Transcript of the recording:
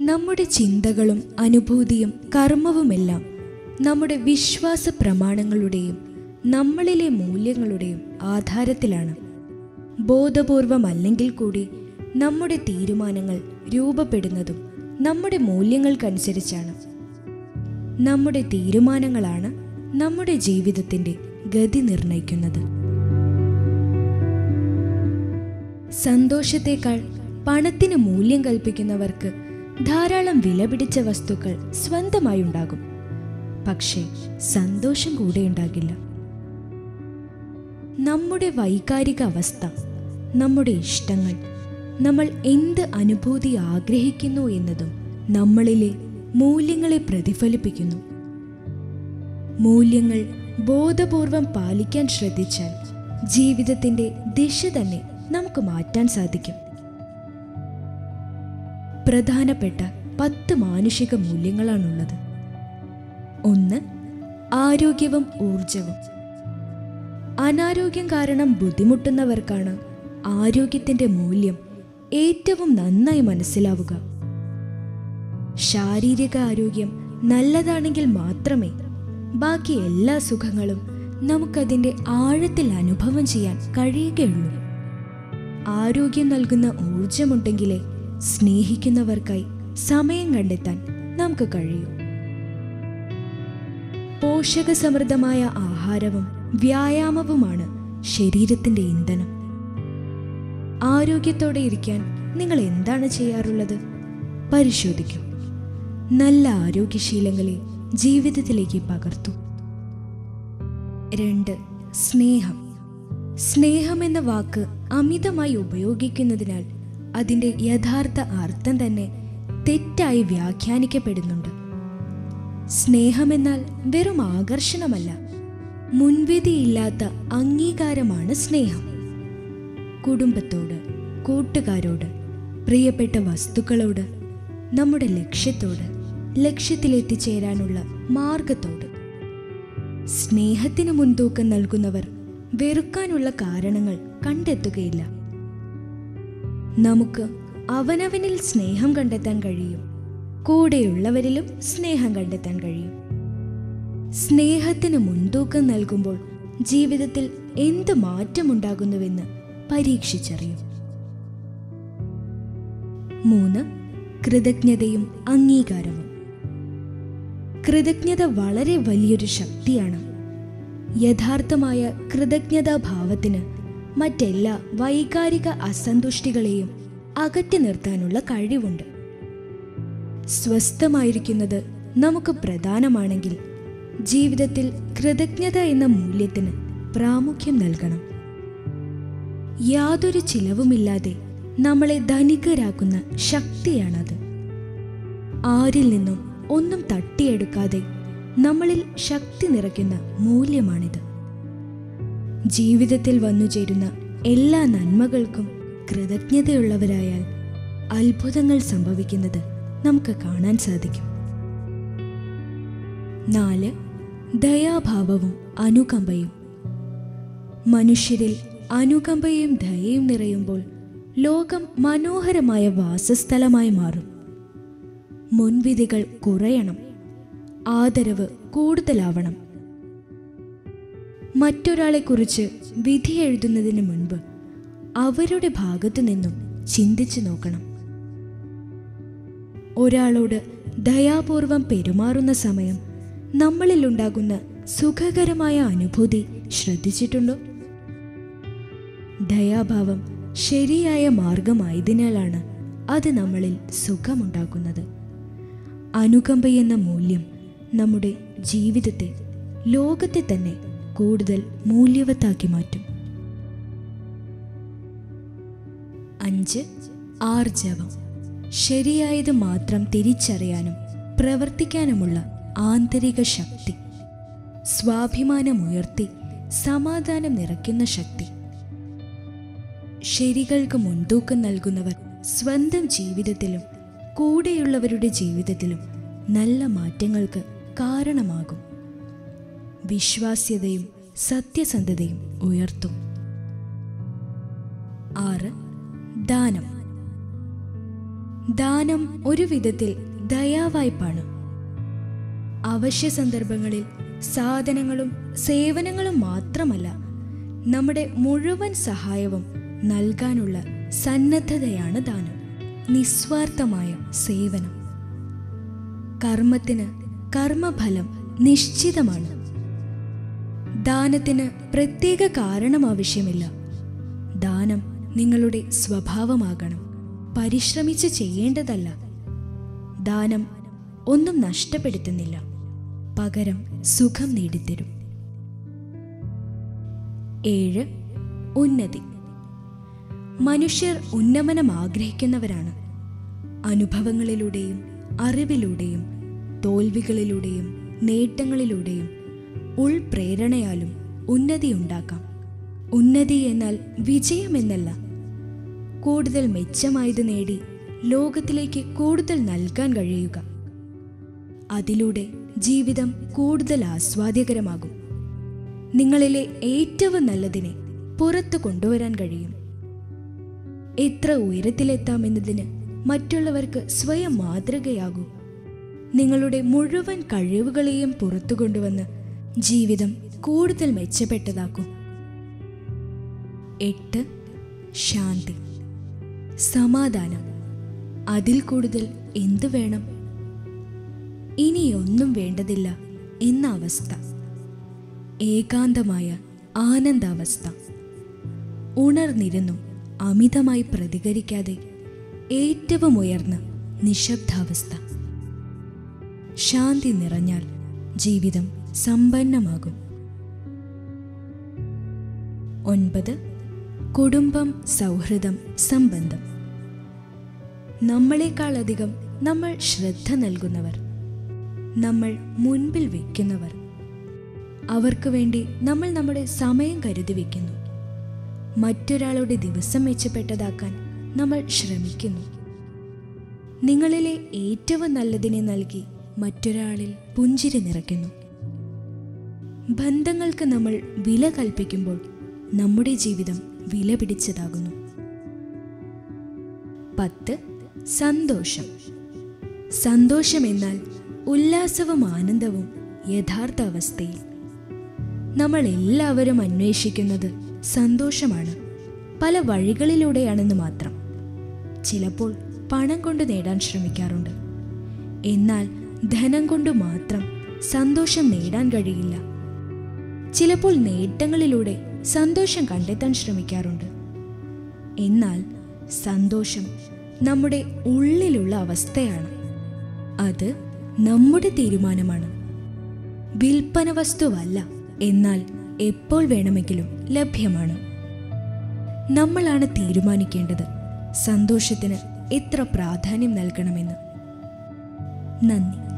നമ്മുടെ ചിന്തകളും അനുഭൂതിയും കർമ്മവുമെല്ലാം നമ്മുടെ വിശ്വാസ പ്രമാണങ്ങളുടെയും നമ്മളിലെ മൂല്യങ്ങളുടെയും ആധാരത്തിലാണ് ബോധപൂർവമല്ലെങ്കിൽ കൂടി നമ്മുടെ തീരുമാനങ്ങൾ രൂപപ്പെടുന്നതും നമ്മുടെ മൂല്യങ്ങൾക്കനുസരിച്ചാണ് നമ്മുടെ തീരുമാനങ്ങളാണ് നമ്മുടെ ജീവിതത്തിൻ്റെ ഗതി നിർണയിക്കുന്നത് സന്തോഷത്തേക്കാൾ പണത്തിന് മൂല്യം കൽപ്പിക്കുന്നവർക്ക് ധാരാളം വിലപിടിച്ച വസ്തുക്കൾ സ്വന്തമായി ഉണ്ടാകും പക്ഷേ സന്തോഷം കൂടെ ഉണ്ടാകില്ല നമ്മുടെ വൈകാരിക അവസ്ഥ നമ്മുടെ ഇഷ്ടങ്ങൾ നമ്മൾ എന്ത് അനുഭൂതി ആഗ്രഹിക്കുന്നു എന്നതും നമ്മളിലെ മൂല്യങ്ങളെ പ്രതിഫലിപ്പിക്കുന്നു മൂല്യങ്ങൾ ബോധപൂർവം പാലിക്കാൻ ശ്രദ്ധിച്ചാൽ ജീവിതത്തിന്റെ ദിശ തന്നെ നമുക്ക് മാറ്റാൻ സാധിക്കും പ്രധാനപ്പെട്ട പത്ത് മാനുഷിക മൂല്യങ്ങളാണുള്ളത് ഒന്ന് ആരോഗ്യവും ഊർജവും അനാരോഗ്യം കാരണം ബുദ്ധിമുട്ടുന്നവർക്കാണ് ആരോഗ്യത്തിന്റെ മൂല്യം ഏറ്റവും നന്നായി മനസ്സിലാവുക ശാരീരിക ആരോഗ്യം നല്ലതാണെങ്കിൽ മാത്രമേ ബാക്കി എല്ലാ സുഖങ്ങളും നമുക്കതിൻ്റെ ആഴത്തിൽ അനുഭവം ചെയ്യാൻ കഴിയുകയുള്ളൂ ആരോഗ്യം നൽകുന്ന ഊർജമുണ്ടെങ്കിലേ സ്നേഹിക്കുന്നവർക്കായി സമയം കണ്ടെത്താൻ നമുക്ക് കഴിയൂ പോഷകസമൃദ്ധമായ ആഹാരവും വ്യായാമവുമാണ് ശരീരത്തിന്റെ ഇന്ധനം ആരോഗ്യത്തോടെ ഇരിക്കാൻ നിങ്ങൾ എന്താണ് ചെയ്യാറുള്ളത് പരിശോധിക്കൂ നല്ല ആരോഗ്യശീലങ്ങളെ ജീവിതത്തിലേക്ക് പകർത്തു രണ്ട് സ്നേഹം സ്നേഹം എന്ന വാക്ക് അമിതമായി ഉപയോഗിക്കുന്നതിനാൽ അതിൻ്റെ യഥാർത്ഥ അർത്ഥം തന്നെ തെറ്റായി വ്യാഖ്യാനിക്കപ്പെടുന്നുണ്ട് സ്നേഹമെന്നാൽ വെറും ആകർഷണമല്ല മുൻവിധിയില്ലാത്ത അംഗീകാരമാണ് സ്നേഹം കുടുംബത്തോട് കൂട്ടുകാരോട് പ്രിയപ്പെട്ട വസ്തുക്കളോട് നമ്മുടെ ലക്ഷ്യത്തോട് ലക്ഷ്യത്തിലെത്തിച്ചേരാനുള്ള മാർഗത്തോട് സ്നേഹത്തിന് മുൻതൂക്കം നൽകുന്നവർ വെറുക്കാനുള്ള കാരണങ്ങൾ കണ്ടെത്തുകയില്ല നമുക്ക് അവനവനിൽ സ്നേഹം കണ്ടെത്താൻ കഴിയും കൂടെയുള്ളവരിലും സ്നേഹം കണ്ടെത്താൻ കഴിയും സ്നേഹത്തിന് മുൻതൂക്കം നൽകുമ്പോൾ ജീവിതത്തിൽ എന്ത് മാറ്റമുണ്ടാകുന്നുവെന്ന് പരീക്ഷിച്ചറിയും മൂന്ന് കൃതജ്ഞതയും അംഗീകാരവും കൃതജ്ഞത വളരെ വലിയൊരു ശക്തിയാണ് യഥാർത്ഥമായ കൃതജ്ഞതാഭാവത്തിന് മറ്റെല്ലാ വൈകാരിക അസന്തുഷ്ടികളെയും അകറ്റി നിർത്താനുള്ള കഴിവുണ്ട് സ്വസ്ഥമായിരിക്കുന്നത് നമുക്ക് പ്രധാനമാണെങ്കിൽ ജീവിതത്തിൽ കൃതജ്ഞത എന്ന മൂല്യത്തിന് പ്രാമുഖ്യം നൽകണം യാതൊരു ചിലവുമില്ലാതെ നമ്മളെ ധനികരാക്കുന്ന ശക്തിയാണത് ആരിൽ നിന്നും ഒന്നും തട്ടിയെടുക്കാതെ നമ്മളിൽ ശക്തി നിറയ്ക്കുന്ന മൂല്യമാണിത് ജീവിതത്തിൽ വന്നുചേരുന്ന എല്ലാ നന്മകൾക്കും കൃതജ്ഞതയുള്ളവരായാൽ അത്ഭുതങ്ങൾ സംഭവിക്കുന്നത് നമുക്ക് കാണാൻ സാധിക്കും നാല് ദയാഭാവവും അനുകമ്പയും മനുഷ്യരിൽ അനുകമ്പയും ദയയും നിറയുമ്പോൾ ലോകം മനോഹരമായ വാസസ്ഥലമായി മാറും മുൻവിധികൾ കുറയണം ആദരവ് കൂടുതലാവണം മറ്റൊരാളെക്കുറിച്ച് വിധി എഴുതുന്നതിന് മുൻപ് അവരുടെ ഭാഗത്തു നിന്നും ചിന്തിച്ചു നോക്കണം ഒരാളോട് ദയാപൂർവം പെരുമാറുന്ന സമയം നമ്മളിലുണ്ടാകുന്ന സുഖകരമായ അനുഭൂതി ശ്രദ്ധിച്ചിട്ടുണ്ടോ ദയാഭാവം ശരിയായ മാർഗമായതിനാലാണ് അത് നമ്മളിൽ സുഖമുണ്ടാക്കുന്നത് അനുകമ്പയെന്ന മൂല്യം നമ്മുടെ ജീവിതത്തെ ലോകത്തെ തന്നെ കൂടുതൽ മൂല്യവത്താക്കി മാറ്റും അഞ്ച് ആർജവം ശരിയായത് മാത്രം തിരിച്ചറിയാനും പ്രവർത്തിക്കാനുമുള്ള ആന്തരിക ശക്തി സ്വാഭിമാനമുയർത്തി സമാധാനം നിറയ്ക്കുന്ന ശക്തി ശരികൾക്ക് മുൻതൂക്കം നൽകുന്നവർ സ്വന്തം ജീവിതത്തിലും കൂടെയുള്ളവരുടെ ജീവിതത്തിലും നല്ല മാറ്റങ്ങൾക്ക് കാരണമാകും വിശ്വാസ്യതയും സത്യസന്ധതയും ഉയർത്തും ആറ് ദാനം ദാനം ഒരു വിധത്തിൽ ദയാവായ്പാണ് അവശ്യ സന്ദർഭങ്ങളിൽ സാധനങ്ങളും സേവനങ്ങളും മാത്രമല്ല നമ്മുടെ മുഴുവൻ സഹായവും നൽകാനുള്ള സന്നദ്ധതയാണ് ദാനം നിസ്വാർത്ഥമായ സേവനം കർമ്മത്തിന് കർമ്മഫലം നിശ്ചിതമാണ് ദാനത്തിന് പ്രത്യേക കാരണം ആവശ്യമില്ല ദാനം നിങ്ങളുടെ സ്വഭാവമാകണം പരിശ്രമിച്ച് ചെയ്യേണ്ടതല്ല ദാനം ഒന്നും നഷ്ടപ്പെടുത്തുന്നില്ല പകരം സുഖം നേടിത്തരും ഏഴ് ഉന്നതി മനുഷ്യർ ഉന്നമനം ആഗ്രഹിക്കുന്നവരാണ് അനുഭവങ്ങളിലൂടെയും അറിവിലൂടെയും തോൽവികളിലൂടെയും നേട്ടങ്ങളിലൂടെയും ഉൾപ്രേരണയാലും ഉന്നതിയുണ്ടാക്കാം ഉന്നതി എന്നാൽ വിജയമെന്നല്ല കൂടുതൽ മെച്ചമായത് നേടി ലോകത്തിലേക്ക് കൂടുതൽ നൽകാൻ കഴിയുക അതിലൂടെ ജീവിതം കൂടുതൽ ആസ്വാദ്യകരമാകും നിങ്ങളിലെ ഏറ്റവും നല്ലതിനെ പുറത്തു കൊണ്ടുവരാൻ കഴിയും എത്ര ഉയരത്തിലെത്താമെന്നതിന് മറ്റുള്ളവർക്ക് സ്വയം മാതൃകയാകൂ നിങ്ങളുടെ മുഴുവൻ കഴിവുകളെയും പുറത്തു കൊണ്ടുവന്ന് ജീവിതം കൂടുതൽ മെച്ചപ്പെട്ടതാക്കും എട്ട് ശാന്തി സമാധാനം അതിൽ കൂടുതൽ എന്തു വേണം ഇനിയൊന്നും വേണ്ടതില്ല എന്ന അവസ്ഥ ഏകാന്തമായ ആനന്ദാവസ്ഥ ഉണർന്നിരുന്നും അമിതമായി പ്രതികരിക്കാതെ ഏറ്റവും ഉയർന്ന നിശബ്ദാവസ്ഥ ശാന്തി നിറഞ്ഞാൽ ജീവിതം സമ്പന്നമാകും ഒൻപത് കുടുംബം സൗഹൃദം സംബന്ധം നമ്മളെക്കാളധികം നമ്മൾ ശ്രദ്ധ നൽകുന്നവർ നമ്മൾ മുൻപിൽ വയ്ക്കുന്നവർ അവർക്ക് വേണ്ടി നമ്മൾ നമ്മുടെ സമയം കരുതി വയ്ക്കുന്നു മറ്റൊരാളുടെ ദിവസം മെച്ചപ്പെട്ടതാക്കാൻ നമ്മൾ ശ്രമിക്കുന്നു നിങ്ങളിലെ ഏറ്റവും നല്ലതിനെ നൽകി മറ്റൊരാളിൽ പുഞ്ചിരി നിറയ്ക്കുന്നു ബന്ധങ്ങൾക്ക് നമ്മൾ വില കൽപ്പിക്കുമ്പോൾ നമ്മുടെ ജീവിതം വില പിടിച്ചതാകുന്നു പത്ത് സന്തോഷം സന്തോഷം എന്നാൽ ഉല്ലാസവും ആനന്ദവും യഥാർത്ഥ അവസ്ഥയിൽ നമ്മൾ എല്ലാവരും അന്വേഷിക്കുന്നത് സന്തോഷമാണ് പല വഴികളിലൂടെയാണെന്ന് മാത്രം ചിലപ്പോൾ പണം കൊണ്ട് നേടാൻ ശ്രമിക്കാറുണ്ട് എന്നാൽ ധനം കൊണ്ട് മാത്രം സന്തോഷം നേടാൻ കഴിയില്ല ചിലപ്പോൾ നേട്ടങ്ങളിലൂടെ സന്തോഷം കണ്ടെത്താൻ ശ്രമിക്കാറുണ്ട് എന്നാൽ സന്തോഷം നമ്മുടെ ഉള്ളിലുള്ള അവസ്ഥയാണ് അത് നമ്മുടെ തീരുമാനമാണ് വിൽപ്പന വസ്തുവല്ല എന്നാൽ എപ്പോൾ വേണമെങ്കിലും ലഭ്യമാണ് നമ്മളാണ് തീരുമാനിക്കേണ്ടത് സന്തോഷത്തിന് എത്ര പ്രാധാന്യം നൽകണമെന്ന് നന്ദി